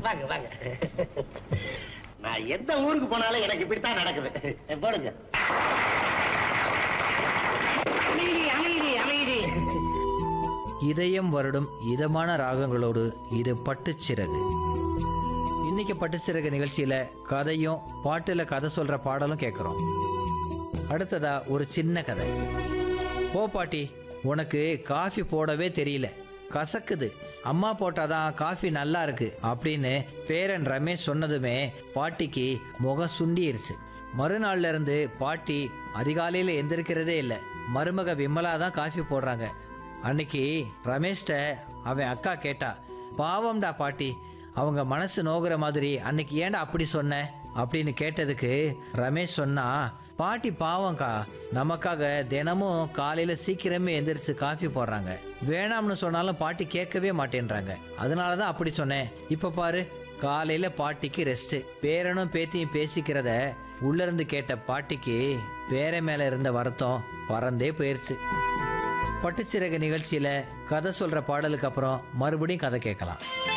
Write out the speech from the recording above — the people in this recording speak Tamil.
வாங்க வாங்க நான் எந்த ஊருக்கு போனாலும் எனக்கு இப்படித்தான் நடக்குது போடுங்க அமைதி அமைதி அமைதி இதயம் வருடும் இதமான ராகங்களோடு இது பட்டுச்சிறகு இன்னைக்கு பட்டுச்சிறகு நிகழ்ச்சியில கதையும் பாட்டுல கதை சொல்ற பாடலும் கேட்குறோம் அடுத்ததா ஒரு சின்ன கதை ஓ பாட்டி உனக்கு காஃபி போடவே தெரியல கசக்குது அம்மா போட்டாதான் காஃபி நல்லா இருக்கு அப்படின்னு பேரன் ரமேஷ் சொன்னதுமே பாட்டிக்கு முகம் சுண்டிருச்சு மறுநாள்ல இருந்து பாட்டி அதிகாலையில எந்திரிக்கிறதே இல்லை மருமக விமலா தான் காஃபி போடுறாங்க அன்னைக்கு ரமேஷ்ட அவன் அக்கா கேட்டா பாவம்டா பாட்டி அவங்க மனசு நோகுற மாதிரி அன்னைக்கு ஏன்டா அப்படி சொன்ன அப்படின்னு கேட்டதுக்கு ரமேஷ் சொன்னா பாட்டி பாவம்க்கா நமக்காக தினமும் காலையில சீக்கிரமே எந்திரிச்சு காஃபி போடுறாங்க வேணாம்னு சொன்னாலும் பாட்டி கேட்கவே மாட்டேன்றாங்க அதனால தான் அப்படி சொன்னேன் இப்ப பாரு காலையில பாட்டிக்கு ரெஸ்ட் பேரனும் பேத்தியும் பேசிக்கிறத உள்ள இருந்து கேட்ட பாட்டிக்கு பேர மேல இருந்த வருத்தம் பறந்தே போயிருச்சு பட்டுச்சிறகு நிகழ்ச்சியில கதை சொல்ற பாடலுக்கு அப்புறம் மறுபடியும் கதை கேட்கலாம்